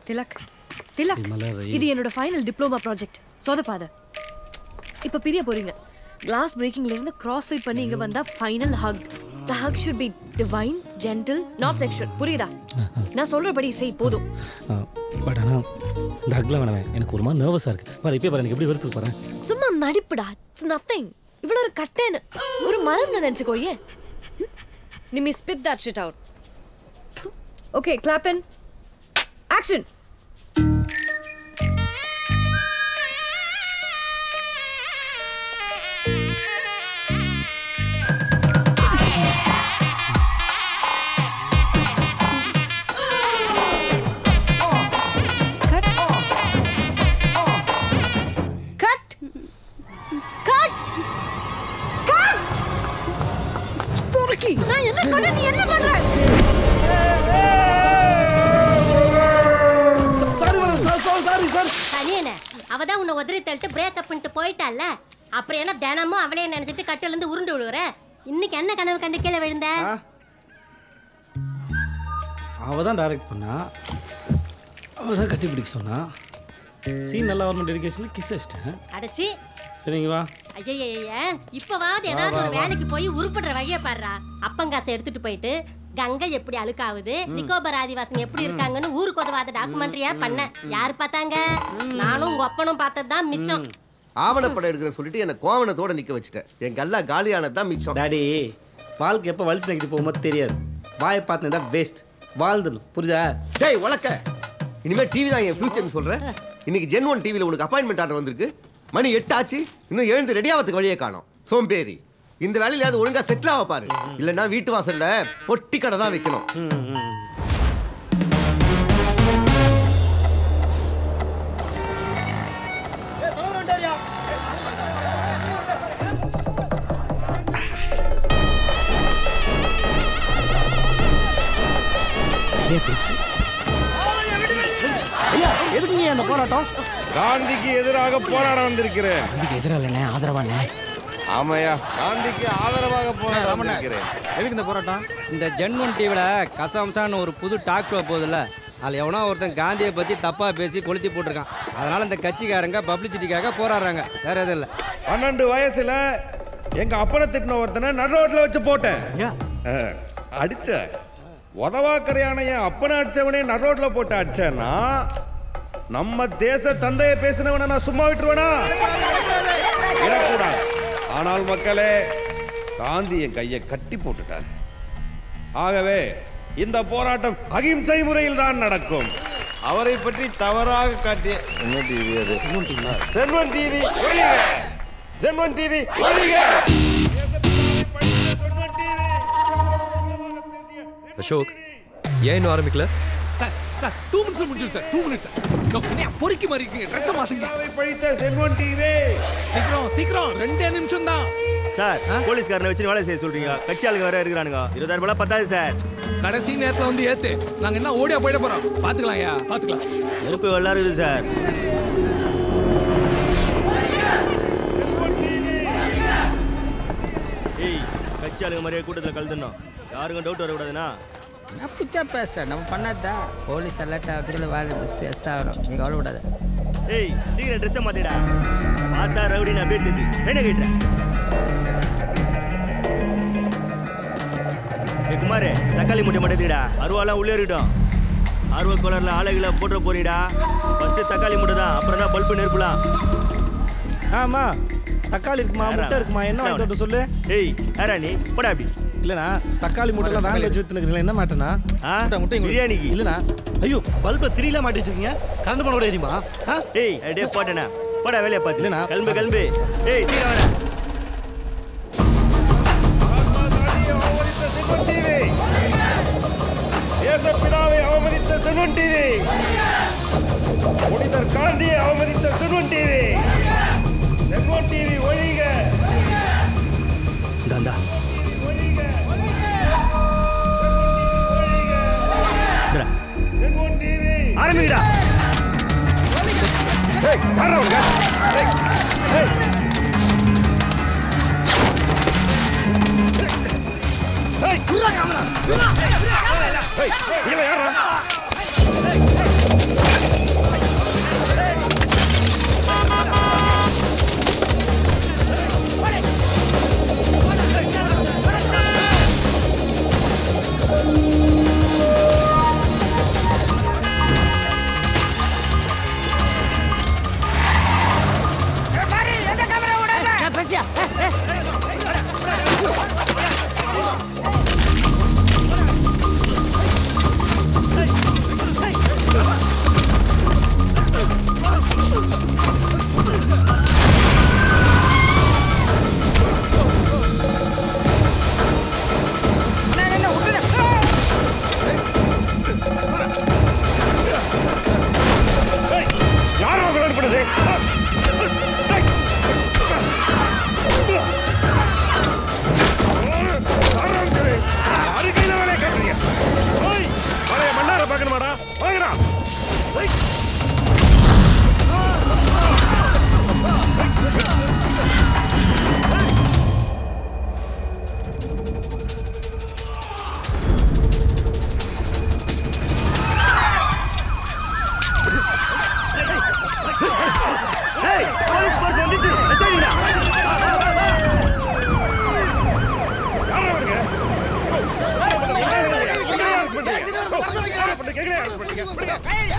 திலக் திலக் மலர், இது என்னோட final diploma project சொதப்பாத இப்ப பிரிய போறீங்க கிளாஸ் பிரேக்கிங்ல இருந்து கிராஸ் ஃபைட் பண்ணி இங்க வந்தா final hug the hug should be divine gentle not sexual புரியுதா நான் சொல்றபடி செய் போதும் பட் ஆனால் இந்த அக்ல வேணாம் எனக்கு ஒரு மாதிரி நர்வஸாக இருக்கு பாரு இப்போ பாரு எனக்கு எப்படி வெறுத்து போகிறேன் சும்மா நடிப்புடா இட்ஸ் நத்திங் இவ்வளவு ஒரு கட்டேன்னு ஒரு மரம் நினைச்சுக்கோ ஏன் நிமி spit that shit out okay clap in action cut cut cut பொறுக்கி நான் என்ன பண்ண நீ என்ன பண்ற சாரி சாரி சாரி சனியனே அவ தான் உன்னை உதறி தள்ளிட்டு பிரேக்கப் பண்ணிட்டு போயிட்டால அப்புறம் என்ன தினமும் அவளையே நினைச்சிட்டு கட்டில இருந்து உருண்டு விழுவுற இன்னைக்கு என்ன கனவு கண்டு கீழே விழுந்த அவள் தான் டைரக்ட் பண்ணா அவள் தான் கட்டி பிடிக்க சொன்னா சீன் நல்லா வரணும் டெடிகேஷன் கிஸ் வச்சிட்டேன் அடைச்சி சரிங்க வா ஐயய்ய இப்பவாவது ஏதாவது ஒரு வேலைக்கு போய் உருப்படுற வழியை பாடுறா அப்பங்காசை எடுத்துட்டு போயிட்டு கங்கை எப்படி அழுக்காகுது நிக்கோபர் ஆதிவாசிங்க எப்படி இருக்காங்கன்னு ஊருக்கு உதவாத டாக்குமெண்ட்ரியா பண்ண யார் பார்த்தாங்க நானும் உங்க ஒப்பனும் பார்த்தது தான் மிச்சம் ஆவணப்படம் எடுக்கிறேன்னு சொல்லிட்டு என்ன கோவணத்தோட நிக்க வச்சுட்டேன் என் கல்லா காலியானது தான் மிச்சம் டாடி வாழ்க்கை எப்போ வலிச்சு நக்கிட்டு போகும்போது தெரியாது வாயை பார்த்தா வேஸ்ட் வாழ்ந்துடும் புரியுதா டேய் உலக்க இனிமே டிவி தான் என் ஃபியூச்சர்னு சொல்றேன் இன்னைக்கு ஜென் ஒன் டிவில உனக்கு அப்பாயின்மெண்ட் ஆர்டர் வந்திருக்கு மணி எட்டு ஆச்சு இன்னும் எழுந்து ரெடி ஆகிறதுக்கு வழியே காணோம் சோம்பேறி இந்த வேலையில ஒழுங்கா செட்டில் ஆக பாரு இல்லைன்னா வீட்டு வாசல்ல பொட்டி கடை தான் வைக்கணும் ஐயா எதுக்குங்க அந்த போராட்டம் காந்திக்கு எதிராக போராட வந்திருக்கிறேன் அதுக்கு எதிராக ஆதரவாண்ணே ஆமாயா காந்திக்கு ஆதரவாக போராட வந்திருக்கிறேன் எதுக்கு இந்த போராட்டம் இந்த ஜென்மன் டிவியில் கசம்சான்னு ஒரு புது டாக் ஷோ போகுதுல்ல அதில் எவனோ ஒருத்தன் காந்தியை பற்றி தப்பாக பேசி கொளுத்தி போட்டிருக்கான் அதனால் இந்த கட்சிக்காரங்க பப்ளிசிட்டிக்காக போராடுறாங்க வேற எதுவும் இல்லை பன்னெண்டு வயசுல எங்க அப்பனை திட்டின ஒருத்தனை நடு ரோட்ல வச்சு போட்டேன் அஹ், அடிச்ச உதவாக்கரையான என் அப்பனை அடிச்சவனே நடு ரோட்ல போட்டு அடிச்சேன்னா நம்ம தேச தந்தையை பேசினவனை நான் சும்மா விட்டுருவேனா விடக்கூடாது ஆனால் மக்களே காந்தி என் கையை கட்டி போட்டுட்டார் ஆகவே இந்த போராட்டம் அகிம்சை முறையில் தான் நடக்கும் அவரை பற்றி தவறாக காட்டிய என்ன டிவி அது செல்வன் டிவி ஒழிக செல்வன் டிவி ஒழிக அசோக் ஏன் இன்னும் ஆரம்பிக்கல சார் சார் டூ மினிட்ஸ்ல முடிஞ்சிடும் சார் டூ மினிட்ஸ் சார் பொறுக்கி மாதிரி இருக்கீங்க ட்ரெஸ் மாத்துங்க பழித்த செல்வன் டிவி சீக்கிரம் சீக்கிரம் ரெண்டே நிமிஷம் தான் சார் போலீஸ்காரனை வச்சு வேலை செய்ய சொல்றீங்க கட்சி ஆளுங்க வேற இருக்கிறானுங்க இருபதாயிரம் ரூபாய் பத்தாது சார் கடைசி நேரத்துல வந்து ஏத்து நாங்க என்ன ஓடியா போயிட போறோம் பாத்துக்கலாம் ஐயா பாத்துக்கலாம் நெருப்பு எல்லாரும் இருக்குது சார் ஏய் கட்சி ஆளுங்க மாதிரியே கூட்டத்தில் கலந்துடணும் யாருக்கும் டவுட் வரக்கூடாதுண்ணா நான் பிச்சா பேசுகிறேன் நம்ம பண்ணாதான் போலீஸ் அலர்ட் ஆகுறதுல வேலை பெஸ்ட் எஸ் ஆகிறோம் நீங்கள் கவலைப்படாத ஏய் சீக்கிரம் ட்ரெஸ்ஸை மாத்திடா பார்த்தா ரவுடி நான் அப்படியே தெரியுது என்ன கேட்டுறேன் ஏய் குமார் தக்காளி முட்டை மட்டும் எடுத்துக்கிடா அருவாலாம் உள்ளே இருக்கட்டும் ஆர்வ கலரில் ஆலைகளை போட்டுற போறீடா ஃபர்ஸ்ட் தக்காளி முட்டை தான் அப்புறம் தான் பல்பு நெருப்புலாம் ஆமா தக்காளி இருக்குமா முட்டை இருக்குமா என்ன வாங்கிட்டு வரட்டும் சொல்லு ஏய் யாரா நீ போடா அப்படி இல்லண்ணா தக்காளி முட்டைலாம் வேன்ல வச்சு வித்துனுக்குறீங்களா என்ன மாட்டேனா பிரியாணிக்கு இல்லண்ணா ஐயோ பல்ப திரியில மாட்டி வச்சிருக்கீங்க கரண்ட் பண்ண கூட எரியுமா ஆ? ஏய் அப்படியே போட்டேனா போடா வேலையை பார்த்து இல்லைண்ணா. கிளம்பு கிளம்பு ஏய் சீக்கிரம் வாடா செல்வன் டிவி தேசப்பிதாவை அவமதித்த செல்வன் டிவி புனிதர் காந்தியை அவமதித்த செல்வன் டிவி செல்வன் டிவி ஒழிக தாண்டா செல்வன் டிவி ஆரம்பிக்கடா ஏய் யாரா உனக்கு ஏய் ஏய் ஏய் குர்ரா காமரா குர்ரா ஏய் இவன் யாரா நீங்களே arrest பண்ணீங்க. விடுங்க.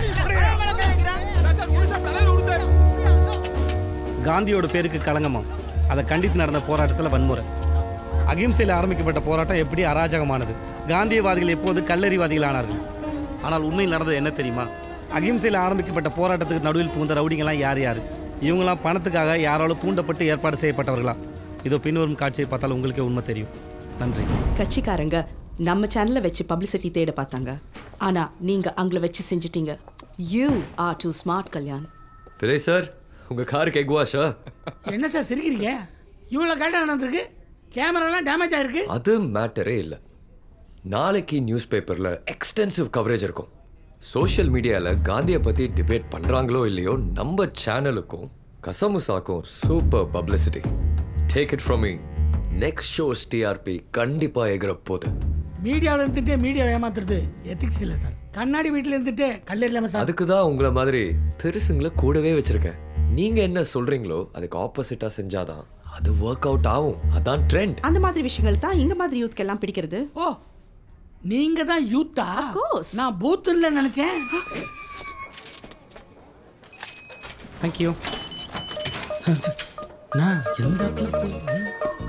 காந்தியோட பேருக்கு களங்கமா அதை கண்டித்து நடந்த போராட்டத்தில் வன்முறை அகிம்சையில் ஆரம்பிக்கப்பட்ட போராட்டம் எப்படி அராஜகமானது காந்தியவாதிகள் எப்போது கல்லறிவாதிகள் ஆனார்கள் ஆனால் உண்மையில் நடந்தது என்ன தெரியுமா அகிம்சையில் ஆரம்பிக்கப்பட்ட போராட்டத்துக்கு நடுவில் புகுந்த ரவுடிங்கெல்லாம் யார் யார் இவங்களாம் பணத்துக்காக யாராலும் தூண்டப்பட்டு ஏற்பாடு செய்யப்பட்டவர்களா இதோ பின்வரும் காட்சியை பார்த்தால் உங்களுக்கே உண்மை தெரியும் நன்றி கட்சிக்காரங்க நம்ம சேனலை வச்சு பப்ளிசிட்டி தேட பார்த்தாங்க ஆனா நீங்க அங்களை வச்சு செஞ்சிட்டீங்க you are too smart Kalyan Pillai sir உங்க காருக்கு எக் வாஷா என்ன சார் சிரிக்கிறீங்க இவ்வளோ கரெக்டாக நடந்திருக்கு கேமராலாம் டேமேஜ் ஆயிருக்கு அது மேட்டரே இல்லை நாளைக்கு நியூஸ் பேப்பரில் எக்ஸ்டென்சிவ் கவரேஜ் இருக்கும் சோஷியல் மீடியாவில் காந்தியை பற்றி டிபேட் பண்ணுறாங்களோ இல்லையோ நம்ம சேனலுக்கும் கசமுசாக்கும் super publicity take it from me next shows TRP கண்டிப்பாக எகிற போகுது மீடியாவில் இருந்துட்டு மீடியாவை ஏமாத்துறது எத்திக்ஸ் இல்லை சார் கண்ணாடி வீட்டில் இருந்துட்டு கல்லூரி இல்லாமல் சார் அதுக்கு தான் உங்களை மாதிரி பெருசுங்களை கூடவே வச்சிருக்கேன் நீங்க என்ன சொல்றீங்களோ அதுக்கு ஆப்போசிட்டா செஞ்சாதான் அது ஒர்க் அவுட் ஆகும் அதான் ட்ரெண்ட் அந்த மாதிரி விஷயங்கள் தான் இந்த மாதிரி யூத்க்கு எல்லாம் பிடிக்கிறது ஓ நீங்க தான் யூத்தா நான் பூத்துன்னு நினைச்சேன் தேங்க்யூ நான் எந்த இடத்துல போய்-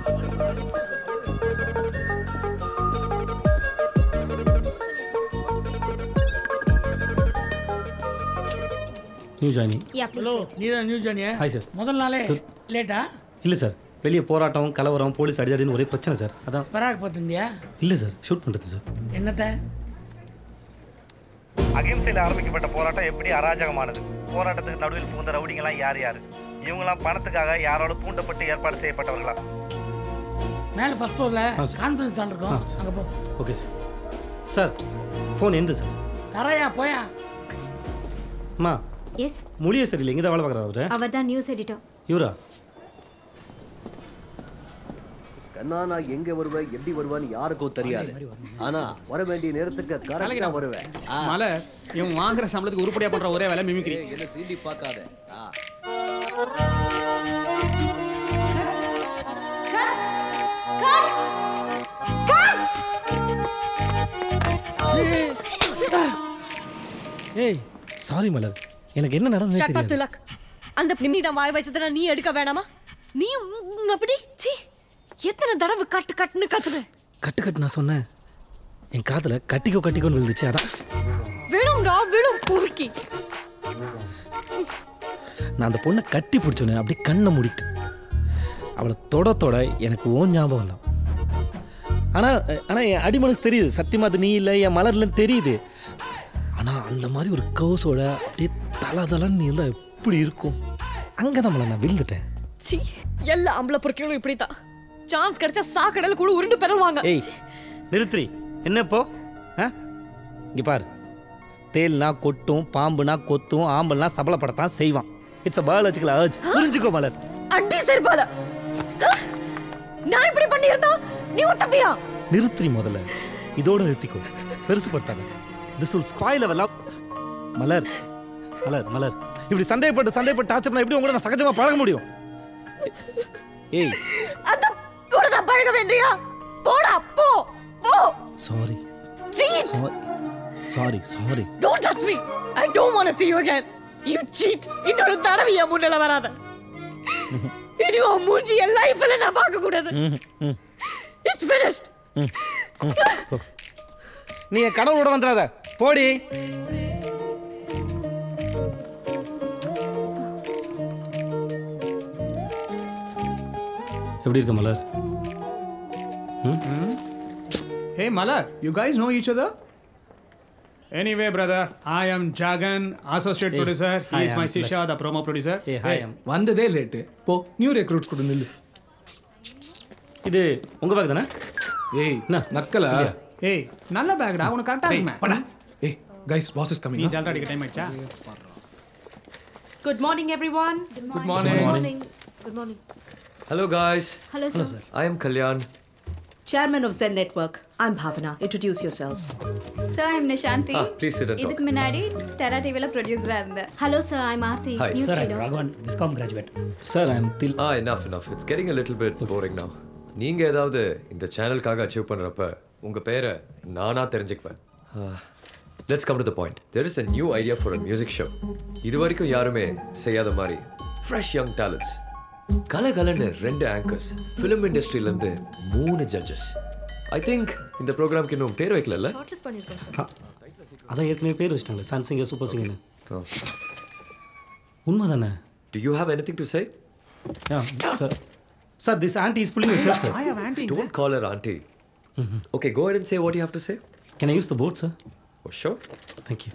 நியூ ஜாயினிங் ஹலோ நீ தான் நியூஸ் ஜானியா Hi, sir. முதல் நாளே லேட்டா இல்லை சார் வெளியே போராட்டம் கலவரம் போலீஸ் அடிதடின்னு ஒரே பிரச்சனை சார் அதான் பராக் பார்த்துருந்தியா இல்லை சார் ஷூட் பண்ணுறது சார் என்னத்த அகிம்சையில் ஆரம்பிக்கப்பட்ட போராட்டம் எப்படி அராஜகமானது போராட்டத்துக்கு நடுவில் புகுந்த ரவுடிங்கெல்லாம் யார் யார் இவங்கெல்லாம் பணத்துக்காக யாராலும் தூண்டப்பட்டு ஏற்பாடு செய்யப்பட்டவர்களா மேலே ஃபர்ஸ்ட் ஃப்ளோரில் ஆ, sir. கான்ஃபரன்ஸ் ஹால் இருக்கும் ஆ, sir. அங்கே போ ஓகே சார் சார் ஃபோன் எந்த சார் தரையா போயா அம்மா எஸ் மொழியே சரியில்லை இங்கே தான் வேலை பார்க்குறாரு அவரு அவர் தான் நியூஸ் எடிட்டர் இவரா கண்ணா நான் எங்க வருவேன் எப்படி வருவேன்னு யாருக்கும் தெரியாது ஆனா வர வேண்டிய நேரத்துக்கு கரெக்டா வருவேன் ஆ. மலை இவன் வாங்குற சம்பளத்துக்கு உருப்படியா பண்ற ஒரே வேலை மிமிக்ரி ஏய், என்ன சீண்டி பார்க்காத ஆ. ஏய் சாரி மலர் எனக்கு என்ன நடந்தது ஷட் அப் தெரியாது திலக் அந்த நிம்மி தான் வாய் வச்சதுனா நீ எடுக்க வேணாமா நீ உம் அப்படி சீ எத்தனை தடவை கட்டு கட்டுன்னு கத்துன கட்டு கட்டு நான் சொன்னேன் என் காதுல கட்டிக்கோ கட்டிக்கோன்னு விழுந்துச்சு அதான் விழும்டா விழும் குறுக்கி நான் அந்த பொண்ணை கட்டி பிடிச்சோன்னே அப்படியே கண்ணை மூடிட்டு அவளை தொட தொட எனக்கு ஓன் ஞாபகம் தான் ஆனால் ஆனால் என் அடிமனசு தெரியுது சத்தியமா அது நீ இல்லை என் மலர்லன்னு தெரியுது ஆனால் அந்த மாதிரி ஒரு கவுஸோட அப்படியே தலை தலைன்னு நீ இருந்தால் எப்படி இருக்கும் அங்கே தான் மலர் நான் விழுந்துட்டேன் சீ எல்லா ஆம்பளை பொறுக்கைகளும் இப்படித்தான் சான்ஸ் கிடைச்சா சாக்கடையில கூட உருண்டு பெறவாங்க ஏய் நிறுத்திரி என்ன இப்போ ஆ இங்கே பாரு தேல்னா கொட்டும் பாம்புனா கொத்தும் ஆம்பல்னா சபலப்படத்தான் செய்வான் இட்ஸ் அ பயாலஜிக்கல் அர்ஜ் புரிஞ்சுக்கோ மலர் அடி சரிபால நான் இப்படி பண்ணியிருந்தா நீ தப்பியா நிறுத்திரி முதல்ல இதோட நிறுத்திக்கோ பெருசுப்படுத்தாங்க this will spoil our love Malar Malar Malar இப்படி சந்தேகப்பட்டு சந்தேகப்பட்டு டார்ச்சர் பண்ணா எப்படி உங்களை நான் சகஜமா பழக முடியும் ஏய் அந்த கூட தான் பழக வேண்டியா போடா போ போ sorry cheat sorry sorry don't touch me i don't want to see you again you cheat இன்னொரு தடவை என் முன்னால வராத இனி உன் மூஞ்சி என் லைஃப்ல நான் பார்க்க கூடாது இட்ஸ் finished நீ என் கடவுளோட வந்துடாத போடி எப்படி இருக்க மலர் Hey Mala, you guys know each other? Anyway, brother, I am Jagan, associate Hey, producer. He hi, is I'm my Sisha, Tilak. the promo producer. Hey, hi, I'm- வந்ததே லேட்டு போ new recruits கொடு நில்லு இது உங்க back தானே ஏய் நக்கலா ஏய் நல்ல பேக்டா உனக்கு கரெக்டா இருக்குமே படா ஏய் கைஸ் பாஸ் இஸ் கமிங் நீ ஜல்டா அடிக்க டைம் ஆயிடுச்சா Good morning, everyone. Good morning. good morning good morning Hello guys. Hello, sir. I am Kalyan. Chairman of Zen Network. I'm Bhavana. Introduce yourselves. Sir I'm Nishanthi Ah, please sit and talk. இதுக்கு முன்னாடி டெரா டிவில ப்ரொடியூசரா இருந்தேன் hello sir I Aarthi Hi. News Sir, I'm reader Raghavan, viscom graduate sir I am Thil Ah, enough, enough. It's getting a little bit boring now. நீங்க ஏதாவது இந்த சேனலுக்காக achieve பண்றப்ப உங்க பேரை நானா தெரிஞ்சுக்குவேன் let's come to the point there is a new idea for a music show இது வரைக்கும் யாருமே செய்யாத மாதிரி ஃப்ரெஷ் யங் டேலண்ட்ஸ் கலகலன்னு ரெண்டு ஆங்கர்ஸ் ஃபிலிம் இண்டஸ்ட்ரியிலேருந்து மூணு ஜட்ஜஸ் ஐ திங்க் இந்த ப்ரோக்ராம்க்கு இன்னும் பேர் வைக்கலல்ல ஷார்ட்லிஸ்ட் பண்ணியிருக்கோம் சார் அதான் ஏற்கனவே பேர் வச்சிட்டாங்க சன் சிங்கர் சூப்பர் சிங்கர்னு உண்மை தானே do you have anything to say sir sir this aunty is pulling shirt sir Don't call her auntie. Okay, go ahead and say what you have to say. Can I use the board, sir? Oh, sure. Thank you.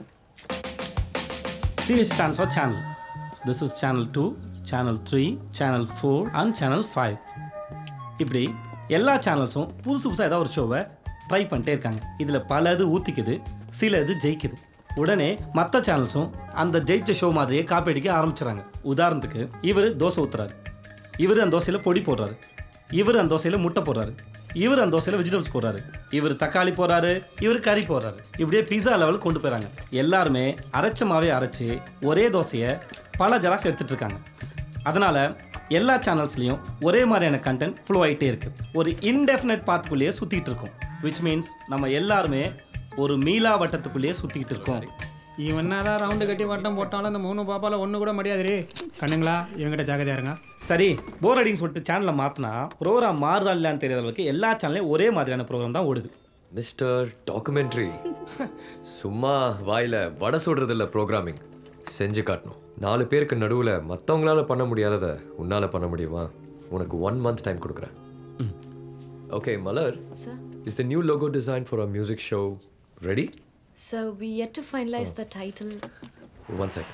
CH stands for channel. This is channel 2, channel 3, channel 4 and channel 5. இப்படி எல்லா சேனல்ஸும் புதுசு புதுசாக ஏதாவது ஒரு ஷோவை try பண்ணிட்டே இருக்காங்க இதில் பல இது ஊற்றிக்குது சில இது ஜெயிக்குது உடனே மற்ற சேனல்ஸும் அந்த ஜெயிச்ச ஷோ மாதிரியே காப்பி அடிக்க ஆரம்பிச்சிடறாங்க உதாரணத்துக்கு இவர் தோசை ஊற்றுறாரு இவர் அந்த தோசையில் பொடி போடுறாரு இவர் அந்த தோசையில் முட்டை போடுறாரு இவர் அந்த தோசையில் வெஜிடபிள்ஸ் போடுறாரு இவர் தக்காளி போடுறாரு இவர் கறி போடுறாரு இப்படியே பிஸா லெவலுக்கு கொண்டு போயிறாங்க எல்லாருமே அரைச்ச மாவே அரைச்சு ஒரே தோசையை பல ஜெராக்ஸ் எடுத்துட்டு இருக்காங்க அதனால எல்லா சேனல்ஸ்லையும் ஒரே மாதிரியான கண்டென்ட் ஃப்ளோ ஆகிட்டே இருக்கு ஒரு இன்டெஃபினட் பாத்துக்குள்ளேயே சுற்றிட்டு இருக்கோம் விச் மீன்ஸ் நம்ம எல்லாருமே ஒரு மீளா வட்டத்துக்குள்ளேயே சுற்றிக்கிட்டு இருக்கோம் இவன் என்னதான் ரவுண்டு கட்டி வட்டம் போட்டாலும் இந்த மூணு பாப்பால ஒன்று கூட முடியாது கண்ணுங்களா இவங்கிட்ட ஜாகிரதையா இருங்க சரி போர் அடின்னு சொல்லிட்டு சேனலை மாற்றினா ப்ரோக்ராம் மாறுதா இல்லையான்னு தெரியாத அளவுக்கு எல்லா சேனல்லையும் ஒரே மாதிரியான ப்ரோக்ராம் தான் ஓடுது மிஸ்டர் டாக்குமெண்ட்ரி சும்மா வாயில வடை சுடுறதில்ல ப்ரோக்ராமிங் செஞ்சு காட்டணும் நாலு பேருக்கு நடுவில் மற்றவங்களால பண்ண முடியாததை உன்னால பண்ண முடியுமா உனக்கு ஒன் மந்த் டைம் கொடுக்குறேன் okay Malar Sir? Is the new logo design for a music show ready So we yet to finalize the title. One sec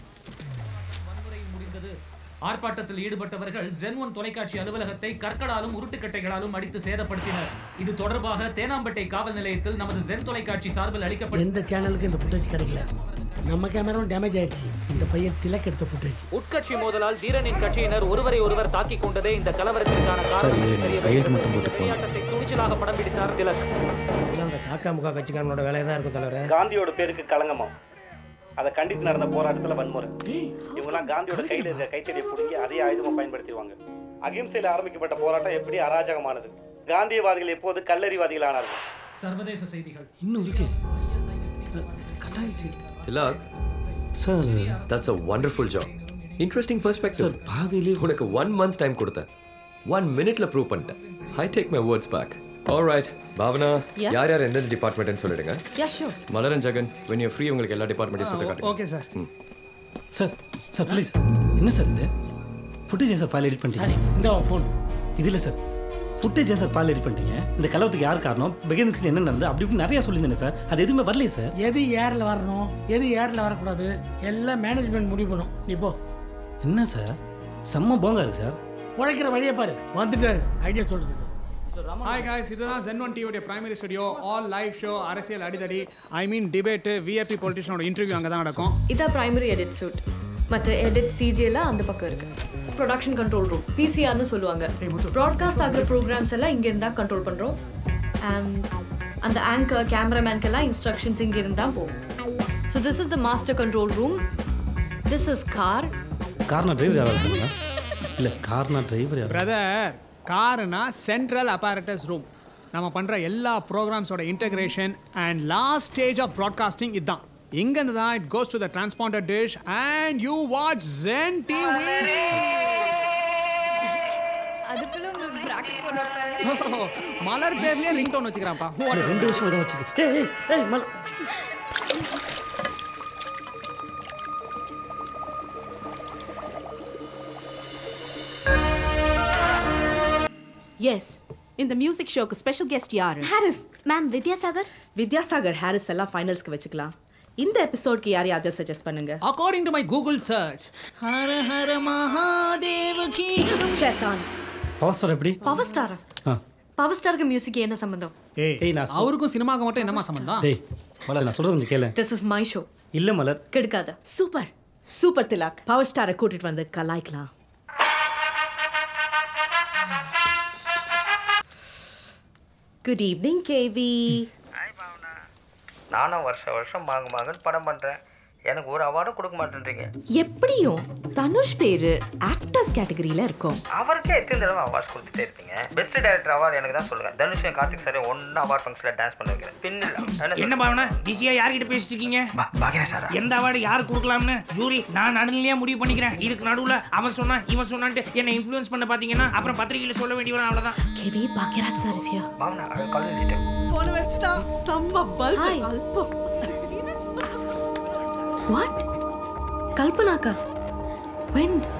ஆர்ப்பாட்டத்தில் ஈடுபட்டவர்கள் ஜென் ஒன் தொலைக்காட்சி அலுவலகத்தை கற்களாலும் உருட்டுக்கட்டைகளாலும் அடித்து சேதப்படுத்தினர் இது தொடர்பாக தேனாம்பேட்டை காவல் நிலையத்தில் நமது ஜென் தொலைக்காட்சி சார்பில் அளிக்கப்பட்ட எந்த சேனலுக்கு இந்த ஃபுட்டேஜ் கிடைக்கல நம்ம கேமராவும் டேமேஜ் ஆயிடுச்சு இந்த பையன் திலக் எடுத்த ஃபுட்டேஜ் உட்கட்சி மோதலால் தீரனின் கட்சியினர் ஒருவரை ஒருவர் தாக்கிக் கொண்டதே இந்த கலவரத்திற்கான காரணம் என்று தெரிய கையெழுத்து மட்டும் போட்டு போங்க விளையாட்டத்தை துணிச்சலாக படம் பிடித்தார் திலக் எல்லாம் அந்த காக்கா முக்கா கட்சிக்காரனோட வேலையை தான் இருக்கும் தலைவரே காந்தியோட பேருக்கு களங்கமா அதை கண்டித்து நடந்த போராட்டத்தில் வன்முறை இவங்கெல்லாம் காந்தியோட கையில் இருக்க கைத்தடியை பிடுங்கி அதே ஆயுதமாக பயன்படுத்திடுவாங்க அகிம்சையில் ஆரம்பிக்கப்பட்ட போராட்டம் எப்படி அராஜகமானது காந்தியவாதிகள் எப்போது கல்லறிவாதிகள் ஆனார்கள் சர்வதேச செய்திகள் இன்னும் இருக்கு கட்டாயிடுச்சு Thilak sir that's a wonderful job interesting perspective sir பாதியிலே உனக்கு ஒன் மந்த் டைம் கொடுத்தேன் ஒன் மினிட்ல ப்ரூவ் பண்ணிட்டேன் I take my words back alright Bhavana Yeah. யார் யார் எந்தெந்த டிபார்ட்மெண்ட்னு சொல்லிடுங்க Yeah, sure. மலரன் ஜெகன் when you're ஃப்ரீ உங்களுக்கு எல்லா டிபார்ட்மெண்ட்டையும் சுத்த காட்டுங்க okay sir sir sir please என்ன சார் இது ஃபுட்டேஜ் சார் பால் எடிட் பண்ணிட்டீங்க இந்த ஃபோன் இது இல்லை sir footage sir Paul edit பண்ணிட்டீங்க இந்த கலவரத்துக்கு யார் காரணம் பிகினிங்ஸில் என்ன நடந்து அப்படி இப்படி நிறைய சொல்லியிருந்தேன் சார் அது எதுவுமே வரலையே சார் எது ஏரில் வரணும் எது ஏரில் வரக்கூடாது எல்லாம் மேனேஜ்மெண்ட் முடிவு பண்ணும் நீ போ என்ன சார் செம்ம போங்கா இருக்கு சார் உழைக்கிற வழியை பாரு வந்துட்டாரு ஐடியா சொல்றது ஹாய் காய்ஸ் இதுதான் ஜென் ஒன் டிவியோட primary studio all live show அரசியல் அடிதடி ஐ மீன் டிபேட்டு விஐபி பொலிட்டிஷனோட இன்டர்வியூ அங்கே தான் நடக்கும் இதான் பிரைமரி எடிட் சூட் மற்ற எடிட் சிஜி எல்லாம் அந்த பக்கம் இருக்கு ப்ரொடக்ஷன் கண்ட்ரோல் ரூம் பிசிஆர்னு சொல்லுவாங்க ப்ராட்காஸ்ட் ஆகிற ப்ரோக்ராம்ஸ் எல்லாம் இங்க இருந்தா கண்ட்ரோல் பண்றோம் அண்ட் அந்த ஆங்கர் கேமராமேன்க்கெல்லாம் இன்ஸ்ட்ரக்ஷன்ஸ் இங்க இருந்தா போகும் so this is the master control room this is கார் கார்னா டிரைவர் யாராக இருக்காங்க இல்லை கார்னா டிரைவர் யார் பிரதர் காருனா சென்ட்ரல் அப்பாரட்டஸ் ரூம் நம்ம பண்ணுற எல்லா ப்ரோக்ராம்ஸோட integration and last stage of broadcasting இதுதான் இங்கேருந்து தான் it goes to the transponded dish and you watch Zen TV அதுக்குள்ள உங்களுக்கு பிராக்கெட் போடுறாங்க மலர் பேர்லயே ரிங் டோன் வச்சுக்கிறான்ப்பா இல்லை, ரெண்டு வருஷம் இதை வச்சிருக்கு ஏய் ஏய் ஏய் மல் எஸ் இந்த மியூசிக் ஷோக்கு ஸ்பெஷல் கெஸ்ட் யாரு ஹாரிஸ் மேம் வித்யாசாகர் வித்யாசாகர் ஹாரிஸ் எல்லாம் ஃபைனல்ஸ்க்கு வச்சுக்கலாம் இந்த எபிசோட்க்கு யாரையாவது சஜஸ்ட் பண்ணுங்க according to my Google search Hara Hara Mahadeva கி ஷேதான் பவர் ஸ்டார் எப்படி பவர் ஸ்டாரா ஆ பவர் ஸ்டாருக்கு மியூசிக் என்ன சம்பந்தம் ஏய் ஏய் நான் சொ- அவருக்கும் சினிமாவுக்கு மட்டும் என்னமா சம்பந்தம் டேய் மலர் நான் சொல்கிறது கொஞ்சம் கேளு திஸ் இஸ் மை ஷோ இல்லை மலர் கெடுக்காத சூப்பர் சூப்பர் திலாக் பவர் ஸ்டாரை கூட்டிட்டு வந்து கலாய்க்கலாம் குட் ஈவினிங் கேவி நானும் வருஷம் வருஷம் மாங்க மாங்கன்னு படம் பண்ணுறேன் எனக்கு ஒரு அவார்டும் கொடுக்க மாட்டேன்றீங்க எப்படியும் தனுஷ் பேரு ஆக்டர்ஸ் கேட்டகரியில இருக்கோம் அவருக்கே எத்தனை தடவை அவார்ட்ஸ் கொடுத்துட்டே இருப்பீங்க பெஸ்ட் டைரக்டர் அவார்டு எனக்கு தான் சொல்லுங்க தனுஷ் கார்த்திக் சார் ஒன்னா அவார்ட் ஃபங்க்ஷனில் டான்ஸ் பண்ண வைக்கிறேன் பின்னில் என்ன பாவனா பிஸியா யார்கிட்ட பேசிட்டு இருக்கீங்க பாக்கிறேன் சார் எந்த அவார்டு யாரு கொடுக்கலாம்னு ஜூரி நான் நடுநிலையா முடிவு பண்ணிக்கிறேன் இதுக்கு நடுவுல அவன் சொன்னான் இவன் சொன்னான்ட்டு என்னை இன்ஃப்ளூயன்ஸ் பண்ண பாத்தீங்கன்னா அப்புறம் பத்திரிகையில சொல்ல வேண்டி வரும் அவ்வளவுதான் கேவி பாக்கியராஜ் Bhagyaraj sir is here college போன வச்சிட்டா செம்ம பல்ப் Hi. அல்பம் வாட் கல்பனாக்கா when